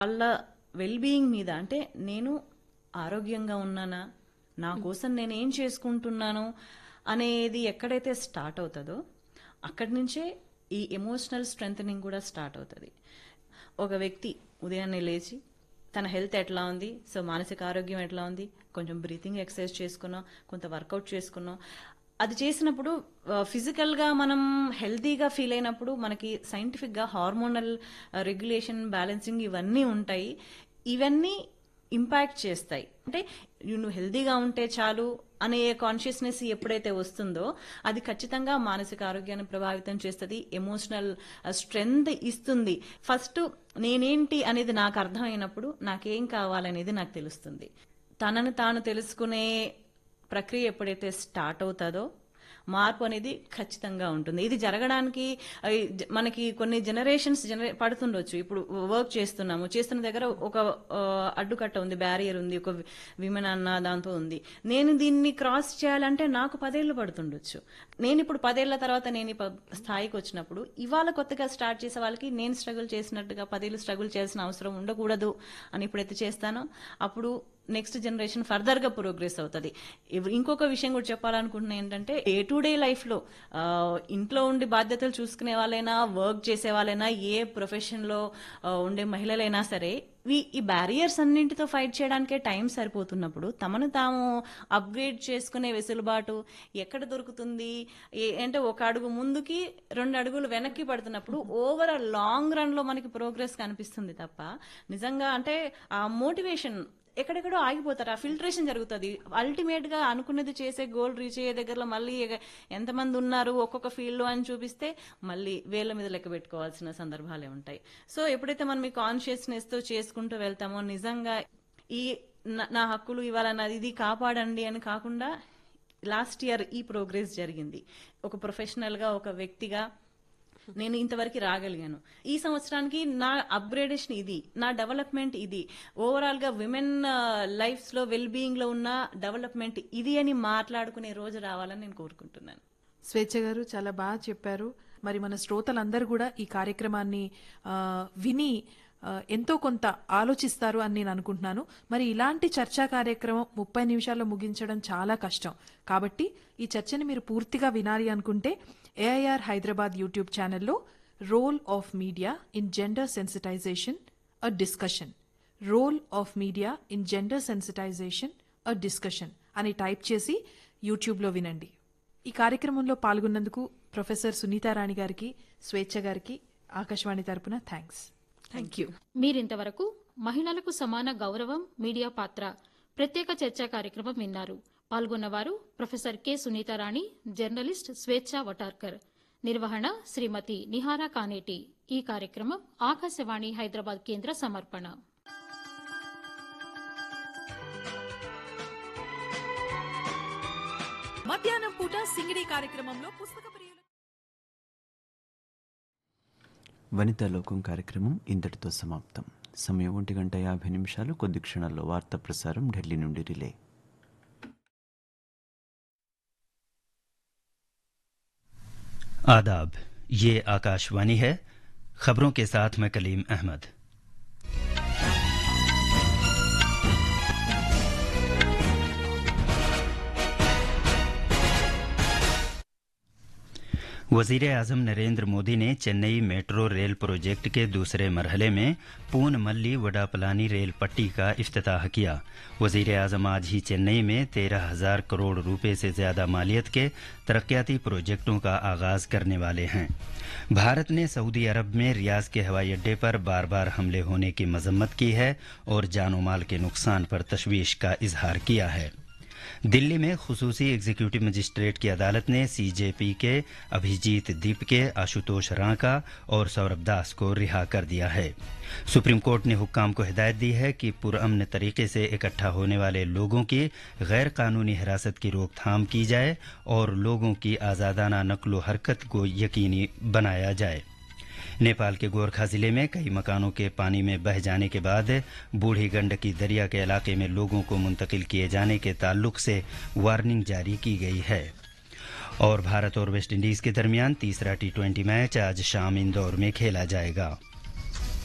వాళ్ళ వెల్బీయింగ్ మీద అంటే నేను ఆరోగ్యంగా ఉన్నానా నా కోసం నేను ఏం చేసుకుంటున్నాను అనేది ఎక్కడైతే స్టార్ట్ అవుతుందో అక్కడి నుంచే ఈ ఎమోషనల్ స్ట్రెంగ్ కూడా స్టార్ట్ అవుతుంది ఒక వ్యక్తి ఉదయాన్నే లేచి తన హెల్త్ ఎట్లా ఉంది సో మానసిక ఆరోగ్యం ఎట్లా ఉంది కొంచెం బ్రీతింగ్ ఎక్సర్సైజ్ చేసుకున్నాం కొంత వర్కౌట్ చేసుకున్నాం అది చేసినప్పుడు ఫిజికల్ గా మనం హెల్తీగా ఫీల్ అయినప్పుడు మనకి సైంటిఫిక్ గా హార్మోనల్ రెగ్యులేషన్ బ్యాలెన్సింగ్ ఇవన్నీ ఉంటాయి ఇవన్నీ ఇంపాక్ట్ చేస్తాయి అంటే నువ్వు హెల్దీగా ఉంటే చాలు అనే కాన్షియస్నెస్ ఎప్పుడైతే వస్తుందో అది ఖచ్చితంగా మానసిక ఆరోగ్యాన్ని ప్రభావితం చేస్తుంది ఎమోషనల్ స్ట్రెంగ్త్ ఇస్తుంది ఫస్ట్ నేనేంటి అనేది నాకు అర్థమైనప్పుడు నాకేం కావాలనేది నాకు తెలుస్తుంది తనను తాను తెలుసుకునే ప్రక్రియ ఎప్పుడైతే స్టార్ట్ అవుతుందో మార్పు అనేది ఖచ్చితంగా ఉంటుంది ఇది జరగడానికి ఆ, జ- మనకి కొన్ని జనరేషన్స్ జనరే పడుతుండొచ్చు ఇప్పుడు వర్క్ చేస్తున్నాము చేస్తున్న దగ్గర ఒక ఆ, అడ్డుకట్ట ఉంది బ్యారియర్ ఉంది ఒక విమెన్ అన్న దాంతో ఉంది నేను దీన్ని క్రాస్ చేయాలంటే నాకు పదేళ్లు పడుతుండొచ్చు నేను ఇప్పుడు పదేళ్ల తర్వాత నేను ఈ ప- స్థాయికి వచ్చినప్పుడు ఇవాళ కొత్తగా స్టార్ట్ చేసే వాళ్ళకి నేను స్ట్రగుల్ చేసినట్టుగా పదేళ్ళు స్ట్రగుల్ చేయాల్సిన అవసరం ఉండకూడదు అని ఇప్పుడైతే చేస్తానో అప్పుడు నెక్స్ట్ జనరేషన్ ఫర్దర్ గా ప్రోగ్రెస్ అవుతుంది ఇవ్- ఇంకొక విషయం కూడా చెప్పాలనుకుంటున్నా ఏంటంటే డే టు డే లైఫ్ లో ఆ, ఇంట్లో ఉండి బాధ్యతలు చూసుకునే వాళ్ళైనా వర్క్ చేసే వాళ్ళైనా ఏ ప్రొఫెషన్ లో ఆ, ఉండే మహిళలైనా సరే ఈ- ఈ బ్యారియర్స్ అన్నింటితో ఫైట్ చేయడానికే టైం సరిపోతున్నప్పుడు తమను తాము అప్గ్రేడ్ చేసుకునే వెసులుబాటు ఎక్కడ దొరుకుతుంది ఏ- అంటే ఒక అడుగు ముందుకి రెండు అడుగులు వెనక్కి పడుతున్నప్పుడు ఓవర్ లాంగ్ రన్ లో మనకి ప్రోగ్రెస్ కనిపిస్తుంది తప్ప నిజంగా అంటే ఆ మోటివేషన్ ఎక్కడెక్కడో ఆగిపోతారు ఆ ఫిల్టరేషన్ జరుగుతుంది అల్టిమేట్ గా అనుకున్నది చేసే గోల్ రీచ్ అయ్యే దగ్గరలో మళ్ళీ ఎగ- ఎంతమంది ఉన్నారు ఒక్కొక్క ఫీల్డ్ లో అని చూపిస్తే మళ్ళీ వేల మీద లెక్క పెట్టుకోవాల్సిన సందర్భాలే ఉంటాయి సో ఎప్పుడైతే మనం ఈ కాన్షియస్నెస్ తో చేసుకుంటూ వెళ్తామో నిజంగా ఈ నా- నా హక్కులు ఇవాళ నాది ఇది కాపాడండి అని కాకుండా లాస్ట్ ఇయర్ ఈ ప్రోగ్రెస్ జరిగింది ఒక ప్రొఫెషనల్ గా ఒక వ్యక్తిగా నేను ఇంతవరకు రాగలిగాను ఈ సంవత్సరానికి నా అప్గ్రేడేషన్ ఇది నా డెవలప్మెంట్ ఇది ఓవరాల్ గా విమెన్ లైఫ్స్ లో వెల్ బీయింగ్ లో ఉన్న డెవలప్మెంట్ ఇది అని మాట్లాడుకునే రోజు రావాలని నేను కోరుకుంటున్నాను స్వేచ్ఛ గారు చాలా బాగా చెప్పారు మరి మన శ్రోతలందరూ కూడా ఈ కార్యక్రమాన్ని ఆ, విని ఆ, ఎంతో కొంత ఆలోచిస్తారు అని నేను అనుకుంటున్నాను మరి ఇలాంటి చర్చా కార్యక్రమం ముప్పై నిమిషాల్లో ముగించడం చాలా కష్టం కాబట్టి ఈ చర్చని మీరు పూర్తిగా వినాలి అనుకుంటే ఏఐఆర్ హైదరాబాద్ యూట్యూబ్ ఛానల్లో role of media in gender sensitization a discussion role of media in gender sensitization a discussion అని టైప్ చేసి యూట్యూబ్లో వినండి ఈ కార్యక్రమంలో పాల్గొన్నందుకు ప్రొఫెసర్ సునీతారాణి గారికి స్వేచ్ఛ గారికి ఆకాశవాణి తరపున థ్యాంక్స్ థ్యాంక్ యూ మీరింతవరకు మహిళలకు సమాన గౌరవం మీడియా పాత్ర ప్రత్యేక చర్చా కార్యక్రమం విన్నారు పాల్గొన్నవారు professor K Sunitha Rani journalist Swetcha Votarkar నిర్వహణ శ్రీమతి నిహారా కానేటి ఈ కార్యక్రమం ఆకాశవాణి హైదరాబాద్ కేంద్ర సమర్పణ మధ్యాహ్నం పూట సింగిడి కార్యక్రమంలో పుస్తక ప్రియులు వనితా లోకం కార్యక్రమం ఇంతటితో సమాప్తం సమయం ఒంటి గంట యాభై నిమిషాలు కొద్ది క్షణాల్లో వార్తా ప్రసారం ఢిల్లీ నుండి రిలే आदाब ये आकाशवाणी है खबरों के साथ मैं कलीम अहमद वजीर आजम नरेंद्र मोदी ने चेन्नई मेट्रो रेल प्रोजेक्ट के दूसरे मरहले में पून मल्ली वडापलानी रेल पट्टी का इफ्तिताह किया वजीर आजम आज ही चेन्नई में तेरह हजार करोड़ रुपए से ज्यादा मालियत के तरक्याती प्रोजेक्टों का आगाज करने वाले हैं भारत ने सऊदी अरब में रियाज के हवाई अड्डे पर बार बार हमले होने की मजम्मत की है और जानो माल के नुकसान पर तशवीश का इजहार किया है दिल्ली में खसूसी एग्जीक्यूटिव मजिस्ट्रेट की अदालत ने सीजेपी के अभिजीत दीप के आशुतोष रांका और सौरभ दास को रिहा कर दिया है सुप्रीम कोर्ट ने हुक्काम को हिदायत दी है कि पुरअमन तरीके से इकट्ठा होने वाले लोगों की गैर कानूनी हिरासत की रोकथाम की जाए और लोगों की आजादाना नकलो हरकत को यकीनी बनाया जाए नेपाल के गोरखा जिले में कई मकानों के पानी में बह जाने के बाद बूढ़ी गंडकी दरिया के इलाके में लोगों को मुंतकिल किए जाने के ताल्लुक से वार्निंग जारी की गई है और भारत और वेस्टइंडीज के दरमियान तीसरा टी ट्वेंटी मैच आज शाम इंदौर में खेला जाएगा